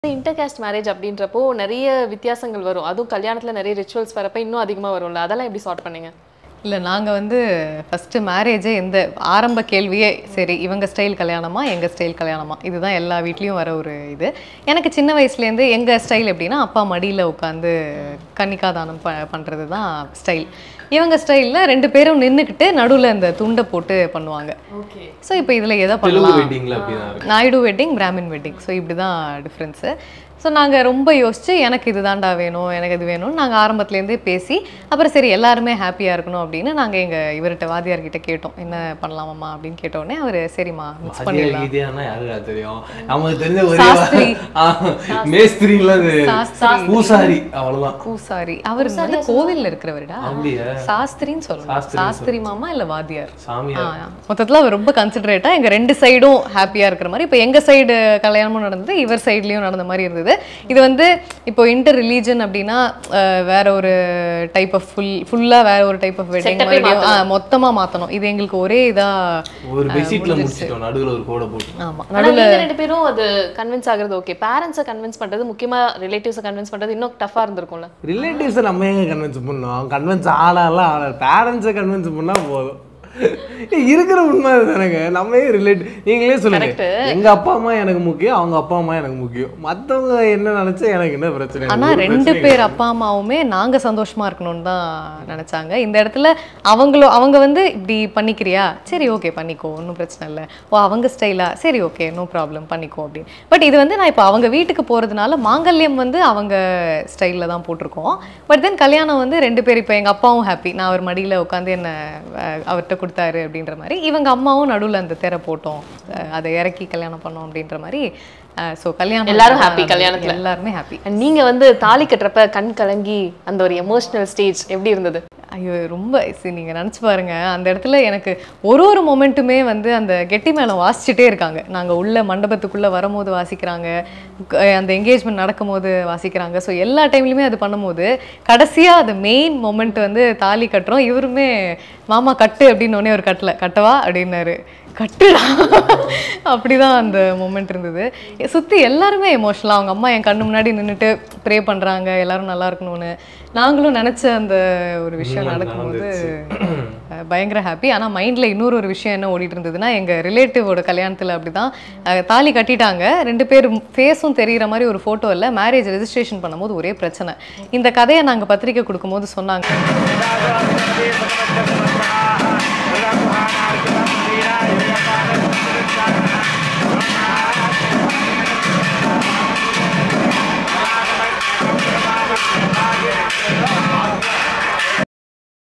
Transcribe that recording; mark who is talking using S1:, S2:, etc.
S1: Inter cost marriage அப்படின்றப்போ நிறைய வித்தியாசங்கள் வரும் அதுவும் கல்யாணத்துல நிறைய ரிச்சுவல்ஸ் வரப்ப இன்னும் அதிகமா வரும்ல அதெல்லாம் எப்படி சார்ட் பண்ணீங்க
S2: இல்லை நாங்கள் வந்து ஃபஸ்ட்டு மேரேஜே எந்த ஆரம்ப கேள்வியே சரி இவங்க ஸ்டைல் கல்யாணமா எங்கள் ஸ்டைல் கல்யாணமா இதுதான் எல்லா வீட்லேயும் வர ஒரு இது எனக்கு சின்ன வயசுலேருந்து எங்கள் ஸ்டைல் எப்படின்னா அப்பா மடியில் உட்காந்து கன்னிகாதானம் ப பண்ணுறது தான் ஸ்டைல் இவங்க ஸ்டைலில் ரெண்டு பேரும் நின்றுக்கிட்டு நடுவில் இந்த துண்டை போட்டு பண்ணுவாங்க
S1: ஓகே
S2: ஸோ இப்போ இதில் எதை
S3: தெலுங்கு
S2: பண்ணலாம்
S3: வெட்டிங்ல அப்படிதான் இருக்கு
S2: Naidu wedding Brahmin wedding so இப்படி தான் டிஃப்ரென்ஸு ஸோ நாங்கள் ரொம்ப யோசிச்சு எனக்கு இது தாண்டா வேணும் எனக்கு இது வேணும்னு நாங்கள் ஆரம்பத்துலேருந்தே பேசி அப்புறம் சரி எல்லாருமே ஹாப்பியாக இருக்கணும் அப்படின்னு நாங்கள் எங்கள் இவர்கிட்ட வாத்தியார்கிட்ட கேட்டோம் என்ன பண்ணலாமாம்மா அப்படின்னு கேட்டோடனே அவர் சரிம்மா மிக்ஸ்
S3: வாத்தியார்
S2: பண்ணிடலாம்
S3: கீதையானா யாருக்கா தெரியும் நமக்கு தெரிஞ்ச ஒரே
S2: சாஸ்திரி.
S3: ஆ, மேஸ்திரிலாம் அது
S2: சாஸ்திரி.
S3: பூசாரி அவ்வளவுதான்
S2: பூசாரி அவர் வந்து கோவிலில் இருக்கிறவருடா
S3: அப்படியா
S2: சாஸ்திரின்னு சொல்லணும்
S3: சாஸ்திரின்னு
S2: சாஸ்திரி மாமா இல்லை வாத்தியார்
S3: சாமியார்
S2: மொத்தத்தில் அவர் ரொம்ப கன்சிடரேட்டாக எங்கள் ரெண்டு சைடும் ஹாப்பியாக இருக்கிற மாதிரி இப்போ எங்கள் சைடு கல்யாணமும் நடந்தது இவர் சைட்லேயும் நடந்த மாதிரி இருந்தது இது வந்து இப்போ இன்டர் ரிலீஜன் அப்படின்னா அஹ், வேற ஒரு டைப் ஆஃப் ஃபுல் ஃபுல்லாக வேற ஒரு டைப் ஆஃப் வெட்டிங்
S1: Setup-ஏ
S2: மறுபடியும் மொத்தமாக மாற்றணும் இது எங்களுக்கு ஒரே இதாக
S3: ஒரு பெட்ஷீட்ல முடிச்சிட்டோம் நடுவுல ஒரு கோடை போட்டு
S2: ஆமாம்
S1: ஆனா நீங்க ரெண்டு பேரும் அது கன்வின்ஸ் ஆகுறது ஓகே பேரண்ட்ஸை கன்வின்ஸ் பண்றது முக்கியமா ரிலேட்டிவ்ஸை கன்வின்ஸ் பண்றது இன்னும் டஃபா இருந்திருக்கும்ல
S4: ரிலேட்டிவ்ஸை நம்ம எங்க கன்வின்ஸ் பண்ணோம் கன்வின்ஸ் ஆளாலாம் ஆளாது பேரண்ட்ஸை கன்வின்ஸ் பண்ணா போதும் ஏய், இருக்கிற உண்மை தானேங்க நம்ம ஏன் ரிலேட் நீங்களே சொல்லுங்க எங்க அப்பா அம்மா எனக்கு முக்கியம் அவங்க அப்பா அம்மா எனக்கு முக்கியம் மத்தவங்க என்ன நினைச்சா எனக்கு என்ன பிரச்சனை
S2: ஆனா
S4: ஒரு
S2: ரெண்டு
S4: பிரச்சனையும்
S2: பேர் அப்பா அம்மாவுமே நாங்க சந்தோஷமா இருக்கணும்னு தான் நினைச்சாங்க இந்த இடத்துல அவங்களும் அவங்க வந்து இப்படி பண்ணிக்கிறியா சரி ஓகே பண்ணிக்கோ ஒன்றும் பிரச்சனை இல்லை ஓ அவங்க ஸ்டைலா சரி ஓகே நோ ப்ராப்ளம் பண்ணிக்கோ அப்படின்னு பட் இது வந்து நான் இப்போ அவங்க வீட்டுக்கு போறதுனால மாங்கல்யம் வந்து அவங்க ஸ்டைலில் தான் போட்டிருக்கோம் பட் தென் கல்யாணம் வந்து ரெண்டு பேர் இப்போ எங்க அப்பாவும் ஹாப்பி நான் அவர் மடியில உட்காந்து என்ன அஹ், அவர்கிட்ட கொடுத்தாரு அப்படின்ற மாதிரி இவங்க அம்மாவும் நடுவுல அந்த திரை போட்டோம் அஹ், அதை இறக்கி கல்யாணம் பண்ணோம் அப்படின்ற மாதிரி ஸோ கல்யாணம்
S1: எல்லாரும் happy கல்யாணத்துல.
S2: எல்லாருமே ஹாப்பி
S1: And நீங்க வந்து தாலி கட்டுறப்ப கண் கலங்கி அந்த ஒரு எமோஷனல் ஸ்டேஜ் எப்படி இருந்தது
S2: ஐயோ ரொம்ப சரி நீங்கள் நினச்சி பாருங்க அந்த இடத்துல எனக்கு ஒரு ஒரு மொமெண்ட்டுமே வந்து அந்த கெட்டி மேளம் வாசிச்சுட்டே இருக்காங்க நாங்கள் உள்ள மண்டபத்துக்குள்ளே வரும்போது வாசிக்கிறாங்க க- அந்த என்கேஜ்மெண்ட் நடக்கும்போது வாசிக்கிறாங்க ஸோ எல்லா டைம்லையுமே அது பண்ணும்போது கடைசியாக அந்த மெயின் மொமெண்ட் வந்து தாலி கட்டுறோம் இவருமே மாமா கட்டு அப்படின்னு உடனே ஒரு கட்டல கட்டவா அப்படின்னாரு கட்டுடா அப்படிதான் அந்த மொமெண்ட் இருந்தது சுற்றி எல்லாருமே எமோஷனலாக அவங்க அம்மா என் கண்ணு முன்னாடி நின்றுட்டு ப்ரே பண்ணுறாங்க எல்லாரும் நல்லா இருக்கணும்னு நாங்களும் நினச்ச அந்த ஒரு விஷயம் நடக்கும்போது அஹ், பயங்கர ஹாப்பி ஆனால் மைண்டில் இன்னொரு ஒரு விஷயம் என்ன ஓடிட்டு இருந்ததுன்னா எங்கள் ரிலேட்டிவோட கல்யாணத்தில் அப்படி தான் தாலி கட்டிட்டாங்க ரெண்டு பேர் ஃபேஸும் தெரிகிற மாதிரி ஒரு ஃபோட்டோ இல்லை மேரேஜ் ரெஜிஸ்ட்ரேஷன் பண்ணும்போது ஒரே பிரச்சனை இந்த கதையை நாங்கள் பத்திரிக்கை கொடுக்கும்போது சொன்னாங்க